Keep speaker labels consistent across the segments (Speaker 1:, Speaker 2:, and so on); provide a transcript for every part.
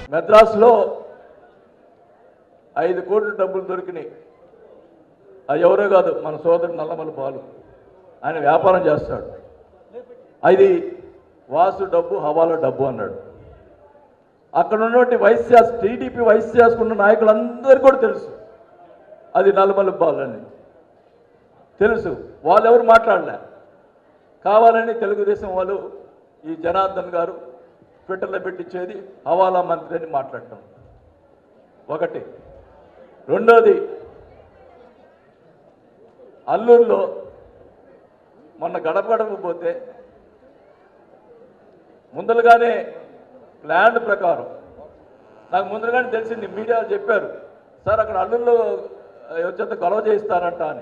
Speaker 1: మెద్రాసులో ఐదు కోట్ల డబ్బులు దొరికినాయి అది ఎవరో కాదు మన సోదరుడు నల్లమల్లి బాలు ఆయన వ్యాపారం చేస్తాడు అది వాసు డబ్బు హవాలా డబ్బు అన్నాడు అక్కడ ఉన్నటువంటి వైస్ చేస్ టీడీపీ వైస్ చేసుకున్న నాయకులందరికీ కూడా తెలుసు అది నల్లమల్లి బాలు అని తెలుసు వాళ్ళు ఎవరు మాట్లాడలే కావాలని తెలుగుదేశం వాళ్ళు ఈ జనార్దన్ గారు ట్విట్టర్లో పెట్టించేది హవాలా మంత్రి అని మాట్లాడటం ఒకటి రెండోది అల్లూరులో మొన్న గడప గడప పోతే ముందలుగానే ప్లాన్ ప్రకారం నాకు ముందరగానే తెలిసింది మీడియా చెప్పారు సార్ అక్కడ అల్లుల్లో వచ్చేంత గొడవ చేయిస్తారంట అని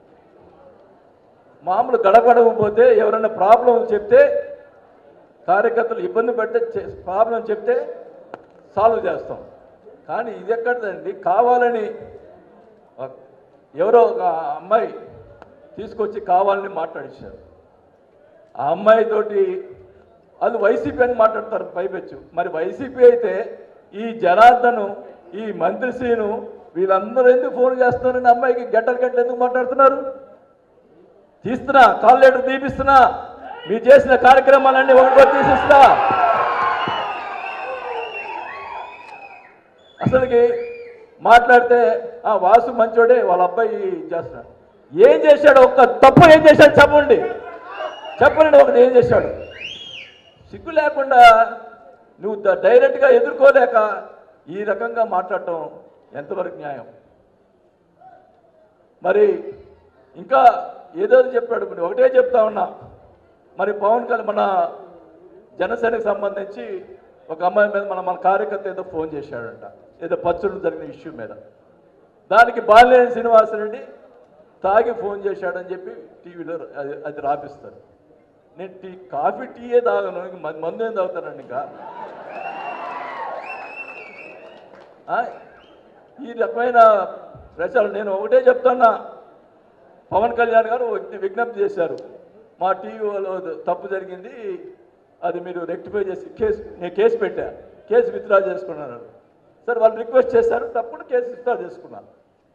Speaker 1: మామూలు గడప గడప పోతే ఎవరైనా ప్రాబ్లం చెప్తే కార్యకర్తలు ఇబ్బంది పడితే ప్రాబ్లం చెప్తే సాల్వ్ చేస్తాం కానీ ఇది ఎక్కడదండి కావాలని ఒక- ఎవరో ఒక అమ్మాయి తీసుకొచ్చి కావాలని మాట్లాడించారు ఆ అమ్మాయితోటి అది వైసీపీ అని మాట్లాడతారు పైపెచ్చు మరి వైసీపీ అయితే ఈ జనార్దను ఈ మంత్రిశ్రీను వీళ్ళందరూ ఎందుకు ఫోన్ చేస్తున్నారని అమ్మాయికి గంటలు గంటలు ఎందుకు మాట్లాడుతున్నారు తీస్తున్నా కాల్ లెటర్ తీపిస్తున్నా మీరు చేసిన కార్యక్రమాలన్నీ ఒకటి తీసిస్తా అసలుకి మాట్లాడితే ఆ వాసు మంచోడే వాళ్ళ అబ్బాయి చేస్తున్నాడు ఏం చేశాడు ఒక్క తప్పు ఏం చేశాడు చెప్పండి చెప్పండి ఒకటి ఏం చేశాడు సిగ్గు లేకుండా నువ్వు ద- డైరెక్ట్గా ఎదుర్కోలేక ఈ రకంగా మాట్లాడటం ఎంతవరకు న్యాయం మరి ఇంకా ఏదో చెప్పాడు మరి ఒకటే చెప్తా ఉన్నా మరి పవన్ కళ్యాణ్ మన జనసేనకు సంబంధించి ఒక అమ్మాయి మీద మన మన కార్యకర్త ఏదో ఫోన్ చేశాడంట ఏదో పచ్చులు జరిగిన ఇష్యూ మీద దానికి బాలినేని శ్రీనివాసరెడ్డి తాగి ఫోన్ చేశాడని చెప్పి టీవీలో అది అది రాపిస్తారు నేను టీ కాఫీ టీయే తాగను ఇంక మందు- మందు ఏం తాగుతానండి ఇంకా ఆ? ఈ రకమైన ప్రచారం నేను ఒకటే చెప్తున్నా పవన్ కళ్యాణ్ గారు విజ్ఞ- విజ్ఞప్తి చేశారు మా టీవీ వాళ్ళు తప్పు జరిగింది అది మీరు రెక్టిఫై చేసి కేసు నేను కేసు పెట్టా కేసు విత్డ్రా చేసుకున్నాను సరే వాళ్ళు రిక్వెస్ట్ చేశారు తప్పుడు కేసు విత్డ్రా చేసుకున్నాను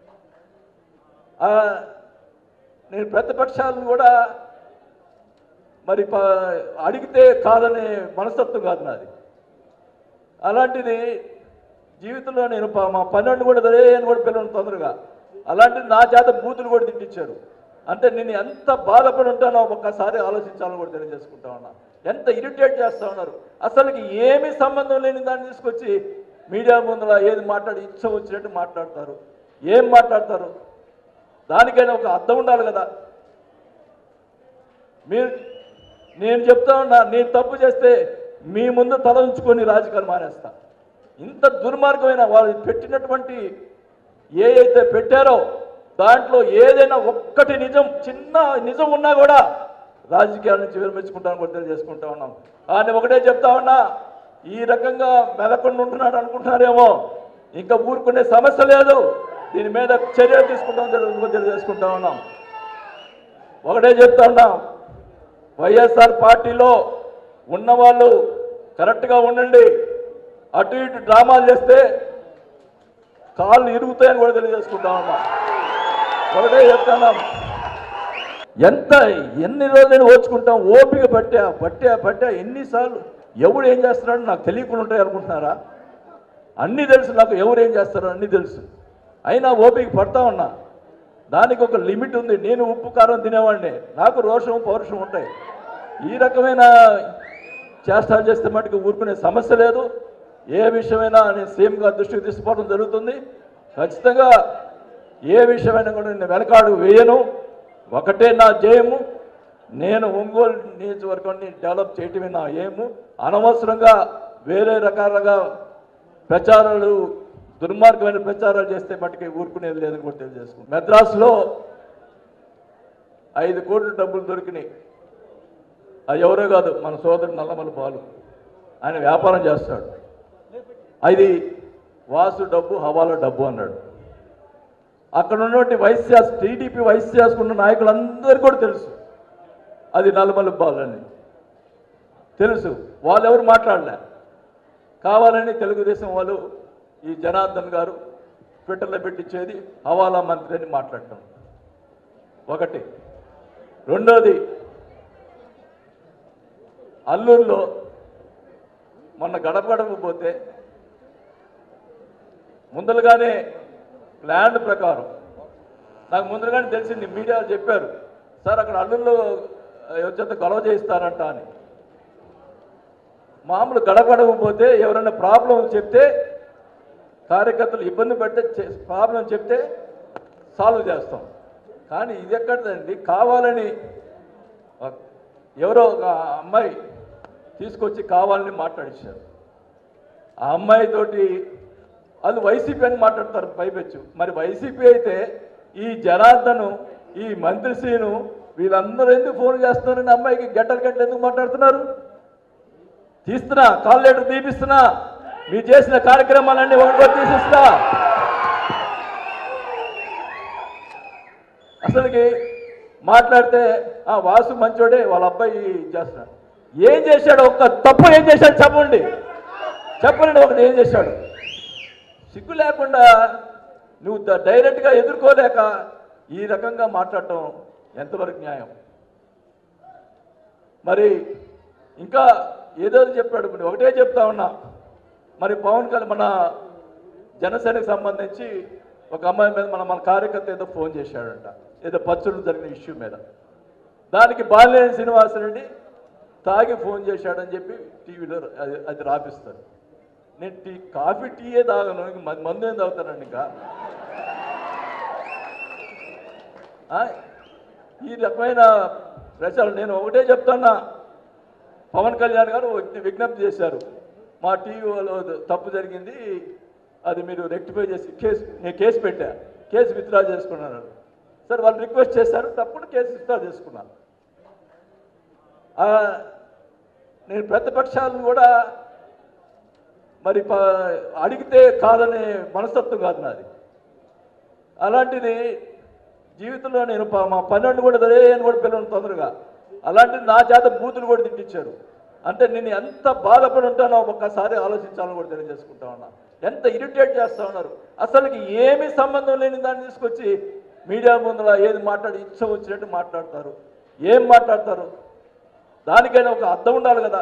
Speaker 1: ఆ, నేను ప్రతిపక్షాలను కూడా మరి ప- అడిగితే కాదనే మనస్తత్వం కాదు నాది అలాంటిది జీవితంలో నేను ప- మా పన్నెండు కూడా అదే అని కూడా పిల్లలు తొందరగా అలాంటిది నా చేత బూతులు కూడా తిట్టించారు అంటే నేను ఎంత బాధపడి ఉంటానో ఒక్కసారి ఆలోచించాలని కూడా తెలియజేసుకుంటా ఉన్నా ఎంత ఇరిటేట్ చేస్తా ఉన్నారు అసలుకి ఏమీ సంబంధం లేని దాన్ని తీసుకొచ్చి మీడియా ముందర ఏది మాట్లాడి ఇష్టం వచ్చినట్టు మాట్లాడతారు ఏం మాట్లాడతారు దానికైనా ఒక అర్థం ఉండాలి కదా మీరు నేను చెప్తా ఉన్నా నేను తప్పు చేస్తే మీ ముందు తల ఉంచుకొని రాజకీయాలు మానేస్తా ఇంత దుర్మార్గమైన వాళ్ళు పెట్టినటువంటి ఏ అయితే పెట్టారో దాంట్లో ఏదైనా ఒక్కటి నిజం చిన్న నిజం ఉన్నా కూడా రాజకీయాల నుంచి విరమించుకుంటాను కూడా తెలియజేసుకుంటా ఉన్నాం కానీ ఒకటే చెప్తా ఉన్నా ఈ రకంగా మెదకుండా ఉంటున్నాడు అనుకుంటున్నారేమో ఇంకా ఊరుకునే సమస్య లేదు దీని మీద చర్యలు తీసుకుంటాం తెలియ- తెలియజేసుకుంటా ఉన్నాం ఒకటే చెప్తా ఉన్నాం వైఎస్ఆర్ పార్టీలో ఉన్నవాళ్ళు కరెక్ట్గా ఉండండి అటు ఇటు డ్రామాలు చేస్తే కాళ్ళు ఇరుగుతాయని కూడా తెలియజేసుకుంటా ఉన్నాం ఒకటే చెప్తున్నాం ఎంత ఎన్ని రోజులు ఓచుకుంటాం ఓపిక పట్టా పట్టా పట్టా ఎన్నిసార్లు ఎవడు ఏం చేస్తున్నాడో నాకు తెలియకుండా ఉంటాయి అనుకుంటున్నారా అన్నీ తెలుసు నాకు ఎవరు ఏం చేస్తారో అన్నీ తెలుసు అయినా ఓపిక పడతా ఉన్నా దానికి ఒక లిమిట్ ఉంది నేను ఉప్పు కారం తినేవాడిని నాకు రోషం పౌరుషం ఉంటాయి ఈ రకమైన చేష్టాలు చేస్తే మటుకు ఊరుకునే సమస్య లేదు ఏ విషయమైనా నేను సీఎంగా దృష్టికి తీసుకోవడం జరుగుతుంది ఖచ్చితంగా ఏ విషయమైనా కూడా నేను వెనకాడు వేయను ఒకటే నా జయము నేను ఒంగోలు నియోజకవర్గాన్ని డెవలప్ చేయటమే నా ఏము అనవసరంగా వేరే రకాలుగా ప్రచారాలు దుర్మార్గమైన ప్రచారాలు చేస్తే మటుకి ఊరుకునేది లేదని కూడా తెలియజేసుకుంటాం మెద్రాసులో ఐదు కోట్ల డబ్బులు దొరికినాయి అది ఎవరో కాదు మన సోదరుడు నల్లమల్లి బాలు ఆయన వ్యాపారం చేస్తాడు అది వాసు డబ్బు హవాలా డబ్బు అన్నాడు అక్కడ ఉన్నటువంటి వైస్ చేస్ టీడీపీ వైస్ చేసుకున్న నాయకులందరికీ కూడా తెలుసు అది నల్లమల్లి బాలు అని తెలుసు వాళ్ళు ఎవరు మాట్లాడలే కావాలని తెలుగుదేశం వాళ్ళు ఈ జనార్దన్ గారు ట్విట్టర్లో పెట్టించేది హవాలా మంత్రి అని మాట్లాడటం ఒకటి రెండోది అల్లూరులో మొన్న గడప గడప పోతే ముందలుగానే ప్లాన్ ప్రకారం నాకు ముందరగానే తెలిసింది మీడియా చెప్పారు సార్ అక్కడ అల్లుల్లో వచ్చేంత గొడవ చేయిస్తారంట అని మామూలు గడపడక పోతే ఎవరైనా ప్రాబ్లం చెప్తే కార్యకర్తలు ఇబ్బంది పడితే ప్రాబ్లం చెప్తే సాల్వ్ చేస్తాం కానీ ఇది ఎక్కడదండి కావాలని ఒక- ఎవరో ఒక అమ్మాయి తీసుకొచ్చి కావాలని మాట్లాడించారు ఆ అమ్మాయితోటి వాళ్ళు వైసీపీ అని మాట్లాడతారు పైపెచ్చు మరి వైసీపీ అయితే ఈ జనార్దను ఈ మంత్రిశ్రీను వీళ్ళందరూ ఎందుకు ఫోన్ చేస్తున్నారని అమ్మాయికి గంటలు గంటలు ఎందుకు మాట్లాడుతున్నారు తీస్తున్నా కాల్ లెటర్ తీపిస్తున్నా మీరు చేసిన కార్యక్రమాలన్నీ ఒకటి తీసిస్తా అసలుకి మాట్లాడితే ఆ వాసు మంచోడే వాళ్ళ అబ్బాయి చేస్తున్నాడు ఏం చేశాడు ఒక్క తప్పు ఏం చేశాడు చెప్పండి చెప్పండి ఒకటి ఏం చేశాడు సిగ్గు లేకుండా నువ్వు ద- డైరెక్ట్గా ఎదుర్కోలేక ఈ రకంగా మాట్లాడటం ఎంతవరకు న్యాయం మరి ఇంకా ఏదో చెప్పాడు మరి ఒకటే చెప్తా ఉన్నా మరి పవన్ కళ్యాణ్ మన జనసేనకు సంబంధించి ఒక అమ్మాయి మీద మన మన కార్యకర్త ఏదో ఫోన్ చేశాడంట ఏదో పచ్చులు జరిగిన ఇష్యూ మీద దానికి బాలినేని శ్రీనివాసరెడ్డి తాగి ఫోన్ చేశాడని చెప్పి టీవీలో అది అది రాపిస్తారు నేను టీ కాఫీ టీయే తాగను ఇంక మ- మందు ఏం తాగుతానండి ఇంకా ఆ? ఈ రకమైన ప్రచారం నేను ఒకటే చెప్తున్నా పవన్ కళ్యాణ్ గారు ఒక విజ్ఞప్తి చేశారు మా టీవీలో తప్పు జరిగింది అది మీరు రెక్టిఫై చేసి కేసు నేను కేసు పెట్టా కేసు విత్డ్రా చేసుకున్నాను సార్ వాళ్ళు రిక్వెస్ట్ చేశారు తప్పుడు కేసు విత్డ్రా చేసుకున్నాను ఆ, నేను ప్రతిపక్షాలను కూడా మరి ప- అడిగితే కాదనే మనస్తత్వం కాదు నాది అలాంటిది జీవితంలో నేను ప- మా పన్నెండు కూడా అదే అని కూడా పిల్లలు తొందరగా అలాంటిది నా చేత బూతులు కూడా తిట్టించారు అంటే నేను ఎంత బాధపడి ఉంటానో ఒక్కసారి ఆలోచించాలని కూడా తెలియజేసుకుంటా ఉన్నా ఎంత ఇరిటేట్ చేస్తా ఉన్నారు అసలుకి ఏమీ సంబంధం లేని దాన్ని తీసుకొచ్చి మీడియా ముందర ఏది మాట్లాడి ఇచ్చ వచ్చినట్టు మాట్లాడతారు ఏం మాట్లాడతారు దానికైనా ఒక అర్థం ఉండాలి కదా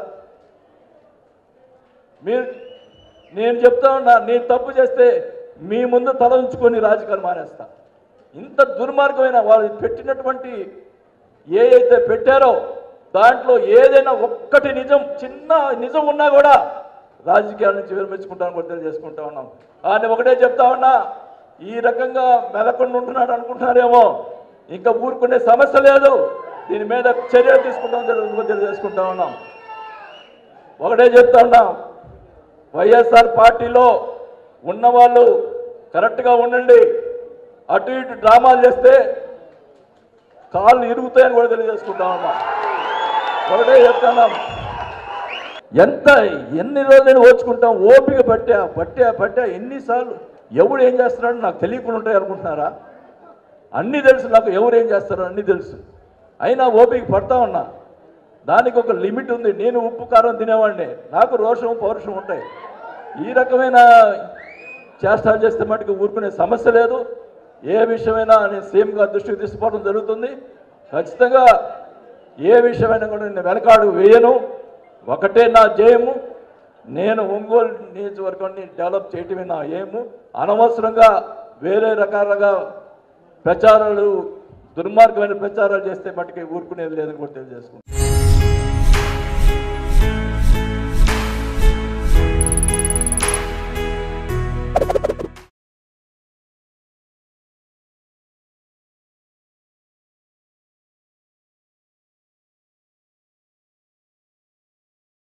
Speaker 1: మీరు నేను చెప్తా ఉన్నా నేను తప్పు చేస్తే మీ ముందు తల ఉంచుకొని రాజకీయాలు మానేస్తా ఇంత దుర్మార్గమైన వాళ్ళు పెట్టినటువంటి ఏ అయితే పెట్టారో దాంట్లో ఏదైనా ఒక్కటి నిజం చిన్న నిజం ఉన్నా కూడా రాజకీయాల నుంచి విరమించుకుంటాను కూడా తెలియజేసుకుంటా ఉన్నాం కానీ ఒకటే చెప్తా ఉన్నా ఈ రకంగా మెదకుండా ఉంటున్నాడు అనుకుంటున్నారేమో ఇంకా ఊరుకునే సమస్య లేదు దీని మీద చర్యలు తీసుకుంటాం తెలియ- తెలియజేసుకుంటా ఉన్నాం ఒకటే చెప్తా ఉన్నాం వైఎస్ఆర్ పార్టీలో ఉన్నవాళ్ళు కరెక్ట్గా ఉండండి అటు ఇటు డ్రామాలు చేస్తే కాళ్ళు ఇరుగుతాయని కూడా తెలియజేసుకుంటా ఉన్నా ఒకటే చెప్తున్నాం ఎంత ఎన్ని రోజులు ఓచుకుంటాం ఓపిక పట్టా పట్టా పట్టా ఎన్నిసార్లు ఎవడు ఏం చేస్తున్నాడో నాకు తెలియకుండా ఉంటాయి అనుకుంటున్నారా అన్నీ తెలుసు నాకు ఎవరు ఏం చేస్తారో అన్నీ తెలుసు అయినా ఓపిక పడతా ఉన్నా దానికి ఒక లిమిట్ ఉంది నేను ఉప్పు కారం తినేవాడిని నాకు రోషం పౌరుషం ఉంటాయి ఈ రకమైన చేష్టాలు చేస్తే మటుకు ఊరుకునే సమస్య లేదు ఏ విషయమైనా నేను సీఎంగా దృష్టికి తీసుకోవడం జరుగుతుంది ఖచ్చితంగా ఏ విషయమైనా కూడా నేను వెనకాడు వేయను ఒకటే నా జయము నేను ఒంగోలు నియోజకవర్గాన్ని డెవలప్ చేయటమే నా ఏము అనవసరంగా వేరే రకాలుగా ప్రచారాలు దుర్మార్గమైన ప్రచారాలు చేస్తే మటుకు ఊరుకునేది లేదని కూడా తెలియజేసుకుంటాను